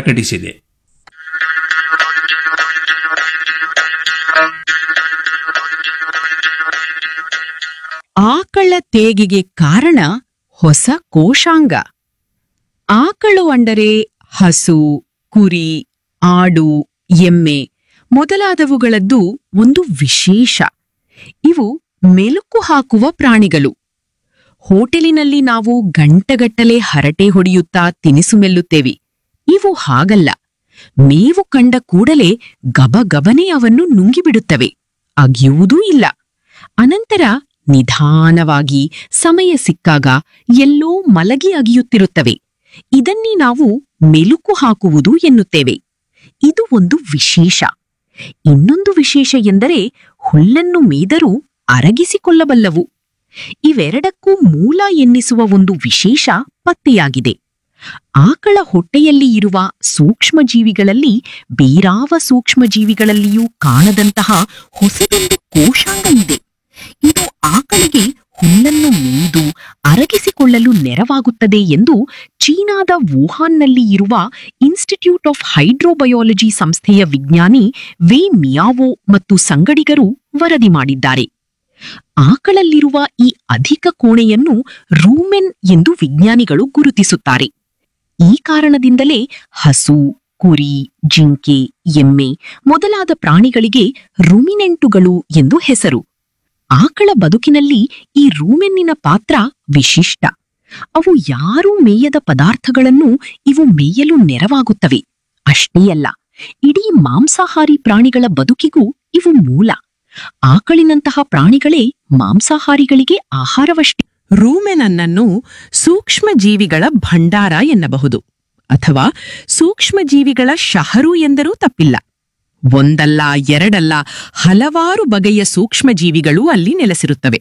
ಪ್ರಕಟಿಸಿದೆ ಆಕಳ ತೇಗಿಗೆ ಕಾರಣ ಹೊಸ ಕೋಶಾಂಗ ಆಕಳು ಅಂದರೆ ಹಸು ಕುರಿ ಆಡು ಎಮ್ಮೆ ಮೊದಲಾದವುಗಳದ್ದು ಒಂದು ವಿಶೇಷ ಇವು ಮೆಲುಕು ಹಾಕುವ ಪ್ರಾಣಿಗಳು ಹೋಟೆಲಿನಲ್ಲಿ ನಾವು ಗಂಟಗಟ್ಟಲೆ ಹರಟೆ ಹೊಡೆಯುತ್ತಾ ತಿನಿಸು ಮೆಲ್ಲುತ್ತೇವೆ ಇವು ಹಾಗಲ್ಲ ಮೇವು ಕಂಡ ಕೂಡಲೇ ಗಬಗಬನೆ ಅವನ್ನು ನುಂಗಿಬಿಡುತ್ತವೆ ಅಗಿಯುವುದೂ ಇಲ್ಲ ಅನಂತರ ನಿಧಾನವಾಗಿ ಸಮಯ ಸಿಕ್ಕಾಗ ಎಲ್ಲೋ ಮಲಗಿ ಅಗಿಯುತ್ತಿರುತ್ತವೆ ಇದನ್ನೇ ನಾವು ಮೆಲುಕು ಹಾಕುವುದು ಎನ್ನುತ್ತೇವೆ ಇದು ಒಂದು ವಿಶೇಷ ಇನ್ನೊಂದು ವಿಶೇಷ ಎಂದರೆ ಹುಲ್ಲನ್ನು ಮೇದರೂ ಅರಗಿಸಿಕೊಳ್ಳಬಲ್ಲವು ಇವೆರಡಕ್ಕೂ ಮೂಲ ಎನ್ನಿಸುವ ಒಂದು ವಿಶೇಷ ಪತ್ತೆಯಾಗಿದೆ ಆಕಳ ಹೊಟ್ಟೆಯಲ್ಲಿ ಇರುವ ಸೂಕ್ಷ್ಮಜೀವಿಗಳಲ್ಲಿ ಬೇರಾವ ಸೂಕ್ಷ್ಮಜೀವಿಗಳಲ್ಲಿಯೂ ಕಾಣದಂತಹ ಹೊಸದೊಂದು ಕೋಶಾಂಗ ಇದೆ ಇದು ಆಕಳಿಗೆ ಹುಲ್ಲನ್ನು ಮೇಯ್ದು ಅರಗಿಸಿಕೊಳ್ಳಲು ನೆರವಾಗುತ್ತದೆ ಎಂದು ಚೀನಾದ ವುಹಾನ್ನಲ್ಲಿ ಇರುವ ಇನ್ಸ್ಟಿಟ್ಯೂಟ್ ಆಫ್ ಹೈಡ್ರೋಬಯಾಲಜಿ ಸಂಸ್ಥೆಯ ವಿಜ್ಞಾನಿ ವೇ ಮಿಯಾವೋ ಮತ್ತು ಸಂಗಡಿಗರು ವರದಿ ಮಾಡಿದ್ದಾರೆ ಆಕಳಲ್ಲಿರುವ ಈ ಅಧಿಕ ಕೋಣೆಯನ್ನು ರೂಮೆನ್ ಎಂದು ವಿಜ್ಞಾನಿಗಳು ಗುರುತಿಸುತ್ತಾರೆ ಈ ಕಾರಣದಿಂದಲೇ ಹಸು ಕುರಿ ಜಿಂಕೆ ಎಮ್ಮೆ ಮೊದಲಾದ ಪ್ರಾಣಿಗಳಿಗೆ ರುಮಿನೆಂಟುಗಳು ಎಂದು ಹೆಸರು ಆಕಳ ಬದುಕಿನಲ್ಲಿ ಈ ರೂಮೆನ್ನಿನ ಪಾತ್ರ ವಿಶಿಷ್ಟ ಅವು ಯಾರೂ ಮೇಯದ ಪದಾರ್ಥಗಳನ್ನು ಇವು ಮೇಯಲು ನೆರವಾಗುತ್ತವೆ ಅಷ್ಟೇ ಅಲ್ಲ ಇಡೀ ಮಾಂಸಾಹಾರಿ ಪ್ರಾಣಿಗಳ ಬದುಕಿಗೂ ಇವು ಮೂಲ ಆಕಳಿನಂತಹ ಪ್ರಾಣಿಗಳೇ ಮಾಂಸಾಹಾರಿಗಳಿಗೆ ಆಹಾರವಷ್ಟೇ ರೂಮೆನನ್ನನ್ನು ಸೂಕ್ಷ್ಮ ಜೀವಿಗಳ ಭಂಡಾರ ಎನ್ನಬಹುದು ಅಥವಾ ಸೂಕ್ಷ್ಮ ಜೀವಿಗಳ ಶಹರು ಎಂದರೂ ತಪ್ಪಿಲ್ಲ ಒಂದಲ್ಲ ಎರಡಲ್ಲ ಹಲವಾರು ಬಗೆಯ ಸೂಕ್ಷ್ಮ ಜೀವಿಗಳು ಅಲ್ಲಿ ನೆಲೆಸಿರುತ್ತವೆ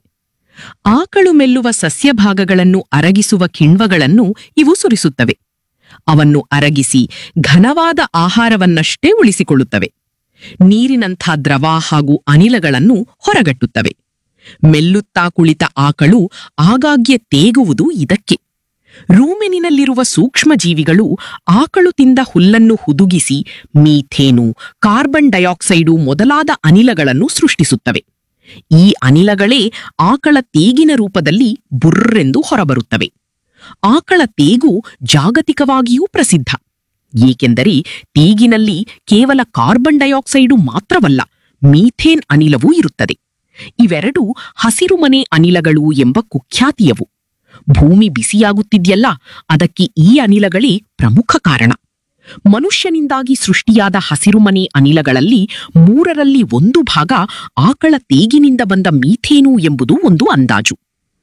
ಆಕಳು ಮೆಲ್ಲುವ ಸಸ್ಯಭಾಗಗಳನ್ನು ಅರಗಿಸುವ ಕಿಣ್ವಗಳನ್ನು ಇವು ಸುರಿಸುತ್ತವೆ ಅವನ್ನು ಅರಗಿಸಿ ಘನವಾದ ಆಹಾರವನ್ನಷ್ಟೇ ಉಳಿಸಿಕೊಳ್ಳುತ್ತವೆ ನೀರಿನಂಥ ದ್ರವ ಹಾಗೂ ಅನಿಲಗಳನ್ನು ಹೊರಗಟ್ಟುತ್ತವೆ ಮೆಲ್ಲುತ್ತಾ ಕುಳಿತ ಆಕಳು ಆಗಾಗ್ಗೆ ತೇಗುವುದು ಇದಕ್ಕೆ ರೂಮೆನಿನಲ್ಲಿರುವ ಸೂಕ್ಷ್ಮ ಜೀವಿಗಳು ಆಕಳು ತಿಂದ ಹುಲ್ಲನ್ನು ಹುದುಗಿಸಿ ಮೀಥೇನು ಕಾರ್ಬನ್ ಡೈಆಕ್ಸೈಡು ಮೊದಲಾದ ಅನಿಲಗಳನ್ನು ಸೃಷ್ಟಿಸುತ್ತವೆ ಈ ಅನಿಲಗಳೇ ಆಕಳ ತೇಗಿನ ರೂಪದಲ್ಲಿ ಬುರ್ರೆಂದು ಹೊರಬರುತ್ತವೆ ಆಕಳ ತೇಗು ಜಾಗತಿಕವಾಗಿಯೂ ಪ್ರಸಿದ್ಧ ಏಕೆಂದರೆ ತೇಗಿನಲ್ಲಿ ಕೇವಲ ಕಾರ್ಬನ್ ಡೈಆಕ್ಸೈಡು ಮಾತ್ರವಲ್ಲ ಮೀಥೇನ್ ಅನಿಲವೂ ಇರುತ್ತದೆ ಇವೆರಡೂ ಹಸಿರುಮನೆ ಅನಿಲಗಳು ಎಂಬ ಕುಖ್ಯಾತಿಯವು ಭೂಮಿ ಬಿಸಿಯಾಗುತ್ತಿದ್ಯಲ್ಲ ಅದಕ್ಕೆ ಈ ಅನಿಲಗಳೇ ಪ್ರಮುಖ ಕಾರಣ ಮನುಷ್ಯನಿಂದಾಗಿ ಸೃಷ್ಟಿಯಾದ ಹಸಿರುಮನೆ ಅನಿಲಗಳಲ್ಲಿ ಮೂರರಲ್ಲಿ ಒಂದು ಭಾಗ ಆಕಳ ತೇಗಿನಿಂದ ಬಂದ ಮೀಥೇನು ಎಂಬುದು ಒಂದು ಅಂದಾಜು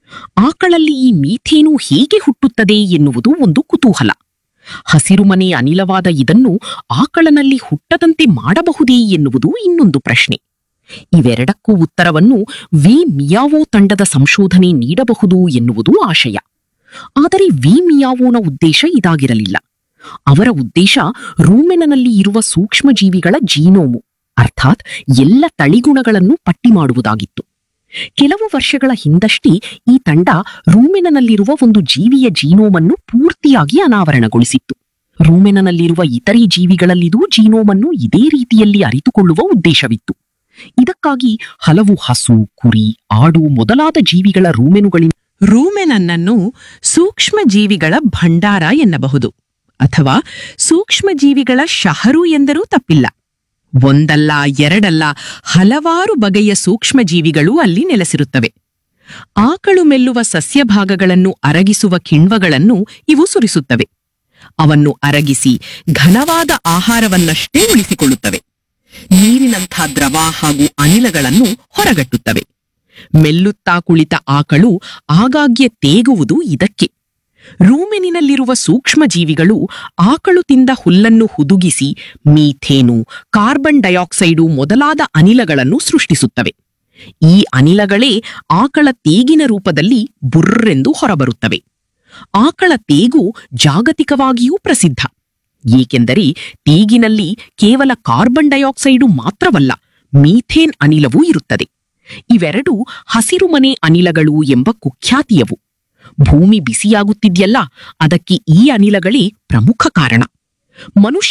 ಆಕಳಲ್ಲಿ ಈ ಮೀಥೇನು ಹೇಗೆ ಹುಟ್ಟುತ್ತದೆ ಎನ್ನುವುದು ಒಂದು ಕುತೂಹಲ ಹಸಿರುಮನೆ ಅನಿಲವಾದ ಇದನ್ನು ಆಕಳನಲ್ಲಿ ಹುಟ್ಟದಂತೆ ಮಾಡಬಹುದೇ ಎನ್ನುವುದು ಇನ್ನೊಂದು ಪ್ರಶ್ನೆ ಇವೆರಡಕ್ಕೂ ಉತ್ತರವನ್ನು ವಿ ಮಿಯಾವೋ ತಂಡದ ಸಂಶೋಧನೆ ನೀಡಬಹುದು ಎನ್ನುವುದು ಆಶಯ ಆದರೆ ವಿ ಮಿಯಾವೋನ ಉದ್ದೇಶ ಇದಾಗಿರಲಿಲ್ಲ ಅವರ ಉದ್ದೇಶ ರೂಮೆನನಲ್ಲಿ ಇರುವ ಸೂಕ್ಷ್ಮಜೀವಿಗಳ ಜೀನೋಮು ಅರ್ಥಾತ್ ಎಲ್ಲ ತಳಿಗುಣಗಳನ್ನು ಪಟ್ಟಿ ಮಾಡುವುದಾಗಿತ್ತು ಕೆಲವು ವರ್ಷಗಳ ಹಿಂದಷ್ಟೇ ಈ ತಂಡ ರೂಮೆನಲ್ಲಿರುವ ಒಂದು ಜೀವಿಯ ಜೀನೋಮನ್ನು ಪೂರ್ತಿಯಾಗಿ ಅನಾವರಣಗೊಳಿಸಿತ್ತು ರೂಮೆನಲ್ಲಿರುವ ಇತರೆ ಜೀವಿಗಳಲ್ಲಿದೂ ಜೀನೋಮನ್ನು ಇದೇ ರೀತಿಯಲ್ಲಿ ಅರಿತುಕೊಳ್ಳುವ ಉದ್ದೇಶವಿತ್ತು ಇದಕ್ಕಾಗಿ ಹಲವು ಹಸು ಕುರಿ ಆಡು ಮೊದಲಾದ ಜೀವಿಗಳ ರೂಮೆನುಗಳಿಂದ ರೂಮೆನನ್ನನ್ನು ಸೂಕ್ಷ್ಮ ಜೀವಿಗಳ ಭಂಡಾರ ಎನ್ನಬಹುದು ಅಥವಾ ಸೂಕ್ಷ್ಮ ಜೀವಿಗಳ ಶಹರು ಎಂದರೂ ತಪ್ಪಿಲ್ಲ ಒಂದಲ್ಲ ಎರಡಲ್ಲ ಹಲವಾರು ಬಗೆಯ ಸೂಕ್ಷ್ಮ ಜೀವಿಗಳು ಅಲ್ಲಿ ನೆಲೆಸಿರುತ್ತವೆ ಆಕಳು ಮೆಲ್ಲುವ ಸಸ್ಯಭಾಗಗಳನ್ನು ಅರಗಿಸುವ ಕಿಣ್ವಗಳನ್ನು ಇವು ಸುರಿಸುತ್ತವೆ ಅವನ್ನು ಅರಗಿಸಿ ಘನವಾದ ಆಹಾರವನ್ನಷ್ಟೇ ಉಳಿಸಿಕೊಳ್ಳುತ್ತವೆ ನೀರಿನಂಥ ದ್ರವ ಹಾಗೂ ಅನಿಲಗಳನ್ನು ಹೊರಗಟ್ಟುತ್ತವೆ ಮೆಲ್ಲುತ್ತಾ ಕುಳಿತ ಆಕಳು ಆಗಾಗ್ಗೆ ತೇಗುವುದು ಇದಕ್ಕೆ ರೂಮೆನಿನಲ್ಲಿರುವ ಸೂಕ್ಷ್ಮ ಜೀವಿಗಳು ಆಕಳು ತಿಂದ ಹುಲ್ಲನ್ನು ಹುದುಗಿಸಿ ಮೀಥೇನು ಕಾರ್ಬನ್ ಡೈಆಕ್ಸೈಡು ಮೊದಲಾದ ಅನಿಲಗಳನ್ನು ಸೃಷ್ಟಿಸುತ್ತವೆ ಈ ಅನಿಲಗಳೇ ಆಕಳ ತೇಗಿನ ರೂಪದಲ್ಲಿ ಬುರ್ರೆಂದು ಹೊರಬರುತ್ತವೆ ಆಕಳ ತೇಗು ಜಾಗತಿಕವಾಗಿಯೂ ಪ್ರಸಿದ್ಧ ಏಕೆಂದರೆ ತೇಗಿನಲ್ಲಿ ಕೇವಲ ಕಾರ್ಬನ್ ಡೈಆಕ್ಸೈಡು ಮಾತ್ರವಲ್ಲ ಮೀಥೇನ್ ಅನಿಲವೂ ಇರುತ್ತದೆ ಇವೆರಡೂ ಹಸಿರುಮನೆ ಅನಿಲಗಳು ಎಂಬ ಕುಖ್ಯಾತಿಯವು ಭೂಮಿ ಬಿಸಿಯಾಗುತ್ತಿದ್ಯಲ್ಲ ಅದಕ್ಕೆ ಈ ಅನಿಲಗಳೇ ಪ್ರಮುಖ ಕಾರಣ ಮನುಷ್ಯ